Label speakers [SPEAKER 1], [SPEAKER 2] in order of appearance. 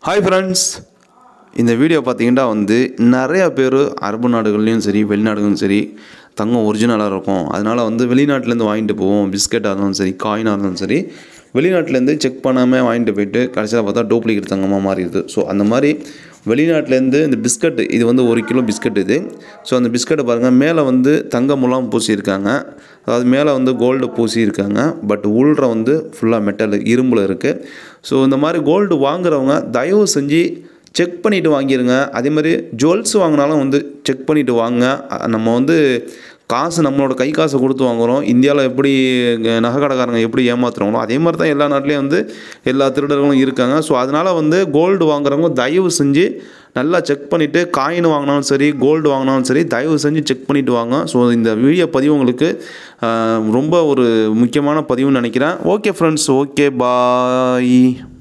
[SPEAKER 1] hi friends இந்த video பார்த்தீங்கன்னா வந்து நிறையா பேர் அரபு நாடுகள்லேயும் சரி வெளிநாடுகளும் சரி தங்கம் ஒரிஜினலாக இருக்கும் அதனால் வந்து வெளிநாட்டிலேருந்து வாங்கிட்டு போவோம் பிஸ்கெட்டாக இருந்தாலும் சரி காயினாக இருந்தாலும் சரி வெளிநாட்டிலேருந்து செக் பண்ணாமல் வாங்கிட்டு போயிட்டு கடைசியில் பார்த்தா டூப்ளிகேட் தங்கமாக மாறிடுது ஸோ அந்த மாதிரி வெளிநாட்டிலேருந்து இந்த பிஸ்கட் இது வந்து ஒரு கிலோ பிஸ்கட் இது ஸோ அந்த பிஸ்கட்டை பாருங்கள் மேலே வந்து தங்க முலாம் பூசியிருக்காங்க அதாவது மேலே வந்து கோல்டு பூசியிருக்காங்க பட் உள்ற வந்து ஃபுல்லாக மெட்டல் இரும்பில் இருக்குது ஸோ இந்த மாதிரி கோல்டு வாங்குறவங்க தயவு செஞ்சு செக் பண்ணிவிட்டு வாங்கிடுங்க அதே மாதிரி ஜுவல்ஸ் வாங்கினாலும் வந்து செக் பண்ணிவிட்டு வாங்க அ- நம்ம வந்து காசு நம்மளோட கை காசை கொடுத்து வாங்குகிறோம் இந்தியாவில் எப்படி அஹ், நகை கடைக்காரங்க எப்படி ஏமாத்துறாங்களோ அதே மாதிரி தான் எல்லா நாட்டிலையும் வந்து எல்லா திருடர்களும் இருக்காங்க ஸோ அதனால் வந்து கோல்டு வாங்குறவங்க தயவு செஞ்சு நல்லா செக் பண்ணிவிட்டு காயின் வாங்கினாலும் சரி கோல்டு வாங்கினாலும் சரி தயவு செஞ்சு செக் பண்ணிவிட்டு வாங்க ஸோ இந்த வீடியோ பதிவு உங்களுக்கு அஹ், ரொம்ப ஒரு முக்கியமான பதிவுன்னு நினைக்கிறேன் ஓகே ஃப்ரெண்ட்ஸ் ஓகே பாய்